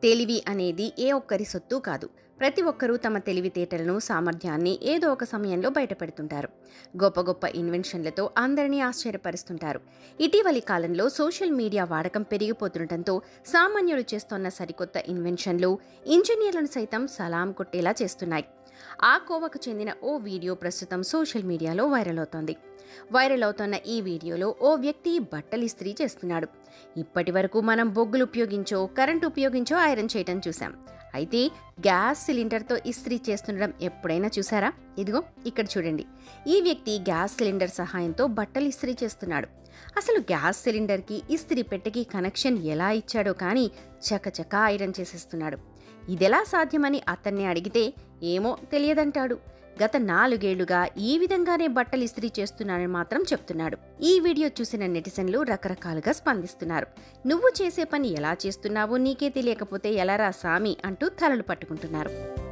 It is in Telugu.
తెలివి అనేది ఏ ఒక్కరి సొత్తు కాదు ప్రతి ఒక్కరూ తమ తెలివితేటలను సామర్థ్యాన్ని ఏదో ఒక సమయంలో బయటపెడుతుంటారు గొప్ప గొప్ప ఇన్వెన్షన్లతో అందరినీ ఆశ్చర్యపరుస్తుంటారు ఇటీవలి కాలంలో సోషల్ మీడియా వాడకం పెరిగిపోతుండటంతో సామాన్యులు చేస్తున్న సరికొత్త ఇన్వెన్షన్లు ఇంజనీర్లను సైతం సలాం కొట్టేలా చేస్తున్నాయి ఆ కోవకు చెందిన ఓ వీడియో ప్రస్తుతం సోషల్ మీడియాలో వైరల్ అవుతోంది వైరల్ అవుతున్న ఈ వీడియోలో ఓ వ్యక్తి బట్టలు ఇస్త్రీ చేస్తున్నాడు ఇప్పటి వరకు మనం బొగ్గులు ఉపయోగించో కరెంట్ ఉపయోగించో ఐరన్ చేయటం చూసాం అయితే గ్యాస్ సిలిండర్తో ఇస్త్రీ చేస్తుండడం ఎప్పుడైనా చూసారా ఇదిగో ఇక్కడ చూడండి ఈ వ్యక్తి గ్యాస్ సిలిండర్ సహాయంతో బట్టలు ఇస్త్రీ చేస్తున్నాడు అసలు గ్యాస్ సిలిండర్కి ఇస్త్రీ పెట్టెకి కనెక్షన్ ఎలా ఇచ్చాడో కానీ చకచకా ఐరన్ చేసేస్తున్నాడు ఇదెలా సాధ్యమని అతన్ని అడిగితే ఏమో తెలియదంటాడు గత నాలుగేళ్లుగా ఈ విధంగానే బట్టలు ఇస్త్రీ చేస్తున్నానని మాత్రం చెప్తున్నాడు ఈ వీడియో చూసిన నెటిజన్లు రకరకాలుగా స్పందిస్తున్నారు నువ్వు చేసే పని ఎలా చేస్తున్నావో నీకే తెలియకపోతే ఎలారా సామి అంటూ తలలు పట్టుకుంటున్నారు